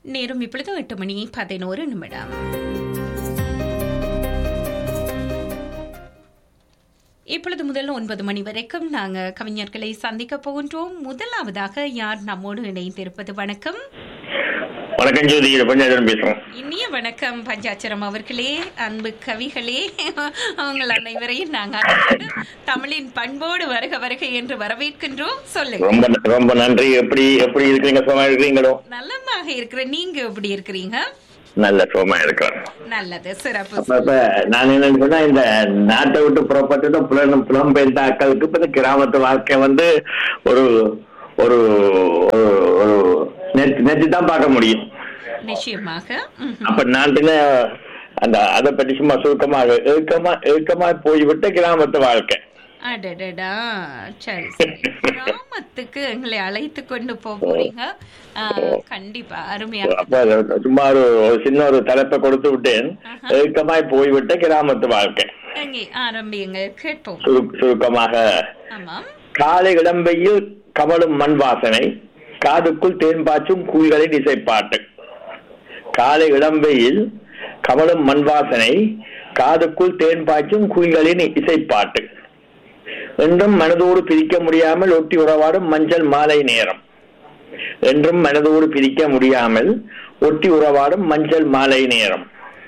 நேரம் இப்பொழுது எட்டு மணி பதினோரு நிமிடம் இப்பொழுது முதல் ஒன்பது மணி வரைக்கும் நாங்க கவிஞர்களை சந்திக்க போகின்றோம் முதலாவதாக யார் நம்மோடு இணைந்திருப்பது வணக்கம் வணக்கம் ஜோதி இதை பஞ்சாயத்து பேசுறோம் இனிய வணக்கம் பஞ்சாச்சரம் அவர்களே அன்பு கவிகளே அவங்கள் அனைவரையும் நாங்கள் அன்போடு தமிழின் பண்போடு வருக வருக என்று வரவேற்கின்றோம் சொல்லுங்க ரொம்ப ரொம்ப நன்றி எப்படி எப்படி இருக்கீங்க சுகமா இருக்கிறீங்களோ நல்லமாக இருக்கிற நீங்க எப்படி இருக்கிறீங்க நல்ல சுகமா இருக்கிறேன் நல்லது சிறப்பு அப்ப இப்ப நான் என்னன்னு சொன்னா இந்த நாட்டை விட்டு புறப்பட்டு புலம் புலம்பெயர்ந்த ஆட்களுக்கு இப்ப இந்த கிராமத்து வாழ்க்கை வந்து ஒரு ஒரு ஒரு- ஒரு நேற்று நேற்று தான் பார்க்க முடியும் நிச்சயமாக ம்ஹும். அப்ப நாட்டுல அந்த அதை பற்றி சும்மா சுருக்கமாக ஏக்கமா ஏக்கமா போய்விட்ட கிராமத்து வாழ்க்கை அடடடா சரி சரி கிராமத்துக்கு எங்களை அழைத்து கொண்டு போக போறீங்க ஆ, கண்டிப்பா அருமையா அப்ப அது சும்மா ஒரு ஒரு சின்ன ஒரு தலைப்பை கொடுத்து விட்டேன் ஆஹா. ஏக்கமாய் போய்விட்ட கிராமத்து வாழ்க்கை அங்கே ஆரம்பியுங்க கேட்போம் சுரு- சுருக்கமாக ஆமாம் காலை இளம்பையில் கமலும் மண் வாசனை காதுக்குள் தேன் பாய்ச்சும் குயில்களின் இசைப்பாட்டு காலை இளம்பையில் கமலும் மண் வாசனை காதுக்குள் தேன் பாய்ச்சும் குயில்களின் இசைப்பாட்டு என்றும் மனதோடு பிரிக்க முடியாமல் ஒட்டி உறவாடும் மஞ்சள் மாலை நேரம் என்றும் மனதோடு பிரிக்க முடியாமல் ஒட்டி உறவாடும் மஞ்சள் மாலை நேரம்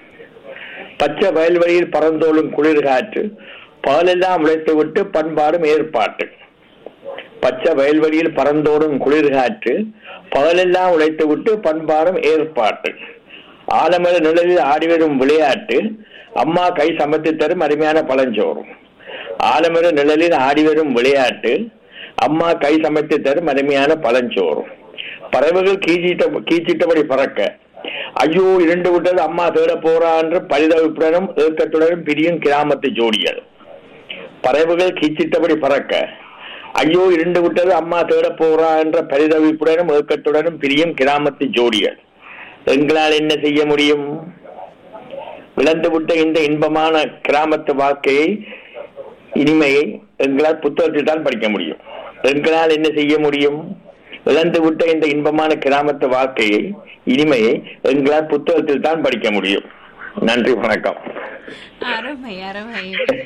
பச்சை வயல்வெளியில் பறந்தோளும் குளிர் காற்று பகலெல்லாம் உழைத்துவிட்டு பண்பாடும் ஏற்பாட்டு பச்சை வயல்வெளியில் பறந்தோடும் குளிர் காற்று பகலெல்லாம் உழைத்துவிட்டு பண்பாடும் ஏற்பாட்டு ஆலமர நிழலில் ஆடிவரும் விளையாட்டு அம்மா கை சமைத்து தரும் அருமையான பழஞ்சோறும் ஆலமர நிழலில் ஆடிவரும் விளையாட்டு அம்மா கை சமைத்து தரும் அருமையான பழஞ்சோறும் பறவைகள் கீச்சிட்ட கீச்சிட்டபடி பறக்க ஐயோ இரண்டு விட்டது அம்மா தேட போறா என்று பரிதவிப்புடனும் ஏக்கத்துடனும் பிரியும் கிராமத்து ஜோடிகள் பறவைகள் கீச்சிட்டபடி பறக்க ஐயோ இரண்டு விட்டது அம்மா தேட போறா என்ற பரிதவிப்புடனும் ஏக்கத்துடனும் பிரியும் கிராமத்து ஜோடிகள் எங்களால் என்ன செய்ய முடியும் இழந்துவிட்ட இந்த இன்பமான கிராமத்து வாழ்க்கையை இனிமையை எங்களால் புத்தகத்தில் தான் படிக்க முடியும் எங்களால் என்ன செய்ய முடியும் இழந்து விட்ட இந்த இன்பமான கிராமத்து வாழ்க்கையை இனிமையை எங்களால் புத்தகத்தில் தான் படிக்க முடியும் நன்றி வணக்கம் அருமை அருமை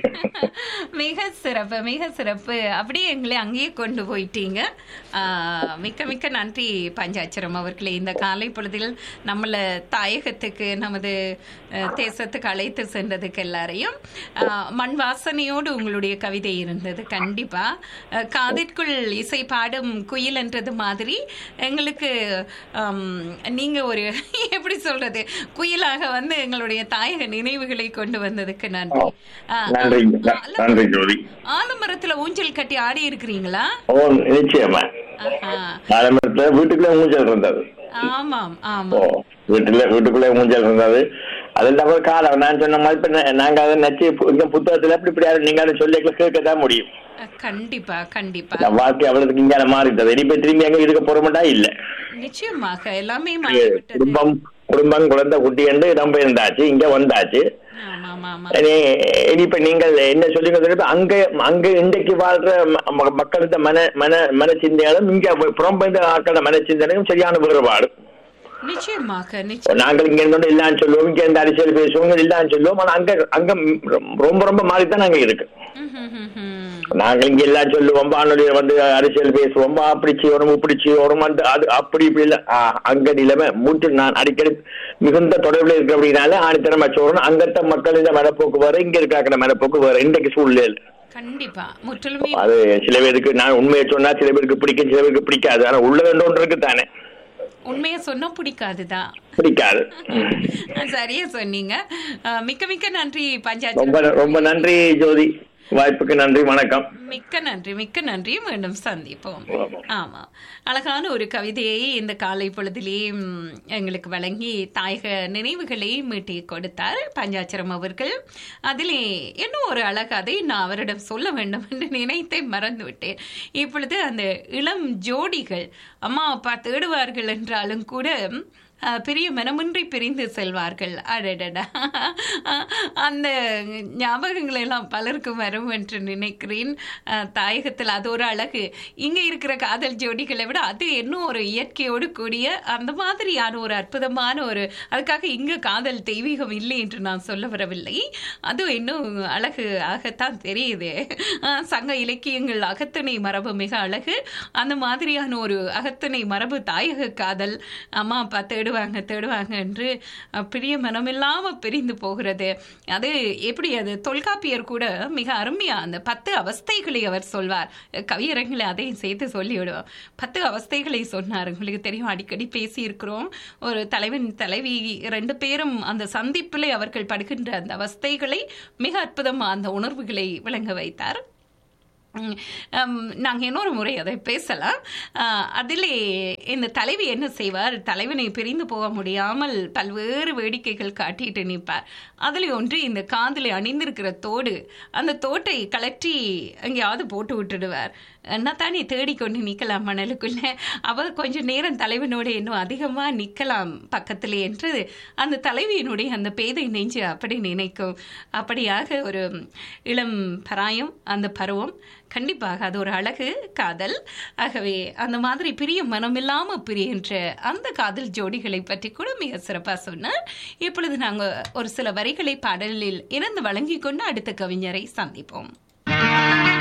மிக சிறப்பு மிக சிறப்பு அப்படியே எங்களை அங்கேயே கொண்டு போயிட்டீங்க ஆ, மிக்க மிக்க நன்றி பஞ்சாட்சரம் அவர்களே இந்த காலை பொழுதில் நம்மள தாயகத்துக்கு நமது அஹ், தேசத்துக்கு அழைத்து சென்றதுக்கு எல்லாரையும் ஆ, மண் வாசனையோடு உங்களுடைய கவிதை இருந்தது கண்டிப்பா அஹ், காதிற்குள் இசை பாடும் குயில் என்றது மாதிரி எங்களுக்கு ஆம், நீங்க ஒரு எப்படி சொல்றது குயிலாக வந்து எங்களுடைய தாயக நினைவுகளை கொண்டு வந்ததுக்கு நன்றி ஆ, நன்றி ஆல- நன்றி ஜோதி ஆலமரத்துல ஊஞ்சல் கட்டி ஆடி இருக்கிறீங்களா ஓ நிச்சயமா ஆஹா. ஆரம்பத்துல வீட்டுக்குள்ளே ஊஞ்சல் இருந்தது ஆமாம் ஓ ஆமாம் வீட்டுல வீட்டுக்குள்ளே ஊஞ்சல் இருந்தது அதெல்லாம் ஒரு காலம் நான் சொன்ன மாதிரி இப்ப நா- நாங்க அதை நச்சு இங்க புத்தகத்துல எப்படி இப்படி யாரும் நீங்க சொல்லி கேட்கத்தான் முடியும் அஹ், கண்டிப்பா கண்டிப்பா இந்த வாழ்க்கை அவ்வளவுக்கு இங்க மாறிட்டது இனி இப்ப திரும்பி அங்க இருக்க போறோம்டா இல்ல நிச்சயமாக எல்லாமே மாறிவிட்டது குடும்பம் குடும்பம் குழந்தை குட்டி என்று இடம் பெயர்ந்தாச்சு இங்க வந்தாச்சு ஆமாம் ஆமா இனி இனி இப்ப நீங்கள் என்ன சொல்லுங்க தெரியுமா? அங்க அங்க இன்றைக்கு வாழ்ற ம- ம- மக்களது மன மன மன சிந்தனைகளும் இங்க புறம்பெயர்ந்த ஆக்கள மன சிந்தனையும் சரியான வேறுபாடு நிச்சயமாக நிச்சயம் நாங்கள் இங்க இருந்து எல்லாம் சொல்லுவோம் இங்க இருந்து அரசியல் பேசுவோம் எல்லாம் சொல்லுவோம் ஆனா அங்க அங்க ரொம்ப ரொம்ப மாறித்தான் அங்க இருக்கு நாங்கள் இங்க எல்லாம் சொல்லுவோம் வானொலியில வந்து அரசியல் பேசுவோம் அப்படி செய்யணும் இப்படி செய்யணும் அந்த அது அப்படி இப்படி இல்ல ஆ, அங்க நிலைமை மூன்று நான் அடிக்கடி மிகுந்த தொடர்பில் இருக்க அப்படின்னால ஆணித்தனமா சொல்லணும் அங்கத்த மக்கள் இந்த மனப்போக்கு வேற இங்க இருக்காக்கிற மனப்போக்கு வேற இன்றைக்கு சூழ்நிலை கண்டிப்பா முற்றிலுமே அது சில பேருக்கு நான் உண்மையை சொன்னா சில பேருக்கு பிடிக்கும் சில பேருக்கு பிடிக்காது ஆனா உள்ள ரெண்டு ஒன்று இருக்கு தானே உண்மையை சொன்னா பிடிக்காதுதான் பிடிக்காது சரியா சொன்னீங்க அஹ், மிக்க மிக்க நன்றி ரொம்ப பஞ்சாயத்து ரொம்ப நன்றி ஜோதி வாய்ப்புக்கு நன்றி வணக்கம் மிக்க நன்றி மிக்க நன்றி மீண்டும் சந்திப்போம் ஆமா அழகான ஒரு கவிதையை இந்த காலை பொழுதிலே ம், எங்களுக்கு வழங்கி தாயக நினைவுகளை மீட்டி கொடுத்தார் பஞ்சாச்சரம் அவர்கள் அதிலே இன்னும் ஒரு அழகதை நான் அவரிடம் சொல்ல வேண்டும் என்று நினைத்தே மறந்து விட்டேன் இப்பொழுது அந்த இளம் ஜோடிகள் அம்மா அப்பா தேடுவார்கள் என்றாலும் கூட அஹ், பிரிய மனமின்றி பிரிந்து செல்வார்கள் அடடடா அந்த ஞாபகங்கள் எல்லாம் பலருக்கும் வரும் என்று நினைக்கிறேன் அஹ், தாயகத்தில் அது ஒரு அழகு இங்க இருக்கிற காதல் ஜோடிகளை விட அது இன்னும் ஒரு இயற்கையோடு கூடிய அந்த மாதிரியான ஒரு அற்புதமான ஒரு அதுக்காக இங்க காதல் தெய்வீகம் இல்லை என்று நான் சொல்ல வரவில்லை அது இன்னும் அழகு ஆகத்தான் தெரியுது அஹ், சங்க இலக்கியங்கள் அகத்திணை மரபு மிக அழகு அந்த மாதிரியான ஒரு அகத்திணை மரபு தாயக காதல் அம்மா அப்பா தேடுவாங்க தேடுவாங்க என்று அஹ், பிரிய மனமில்லாம பிரிந்து போகிறது அது எப்படி அது தொல்காப்பியர் கூட மிக அருமையா அந்த பத்து அவஸ்தைகளை அவர் சொல்வார் கவியரங்களை அதையும் சேர்த்து சொல்லிவிடுவோம் பத்து அவஸ்தைகளை சொன்னார் உங்களுக்கு தெரியும் அடிக்கடி பேசி இருக்கிறோம் ஒரு தலைவன் தலைவி ரெண்டு பேரும் அந்த சந்திப்பிலே அவர்கள் படுகின்ற அந்த அவஸ்தைகளை மிக அற்புதமா அந்த உணர்வுகளை விளங்க வைத்தார் உம், ஹம், நாங்க இன்னொரு முறை அதை பேசலாம் ஆஹ், அதிலே இந்த தலைவி என்ன செய்வார் தலைவனை பிரிந்து போக முடியாமல் பல்வேறு வேடிக்கைகள் காட்டிட்டு நிற்பார் அதில் ஒன்று இந்த காதில் அணிந்திருக்கிற தோடு அந்த தோட்டை கலற்றி எங்கேயாவது போட்டு விட்டுடுவார் என்ன தானே தேடிக்கொண்டு நிற்கலாம் மணலுக்குள்ள அவ கொஞ்ச நேரம் தலைவனோட இன்னும் அதிகமா நிற்கலாம் பக்கத்திலே என்று அந்த தலைவியினுடைய அந்த பேதை நெஞ்சு அப்படி நினைக்கும் அப்படியாக ஒரு இளம் பராயம் அந்த பருவம் கண்டிப்பாக அது ஒரு அழகு காதல் ஆகவே அந்த மாதிரி பிரிய மனமில்லாம பிரிகின்ற அந்த காதல் ஜோடிகளை பற்றி கூட மிக சிறப்பாக சொன்னார் இப்பொழுது நாங்கள் ஒரு சில வரிகளை பாடலில் இருந்து வழங்கிக் கொண்டு அடுத்த கவிஞரை சந்திப்போம்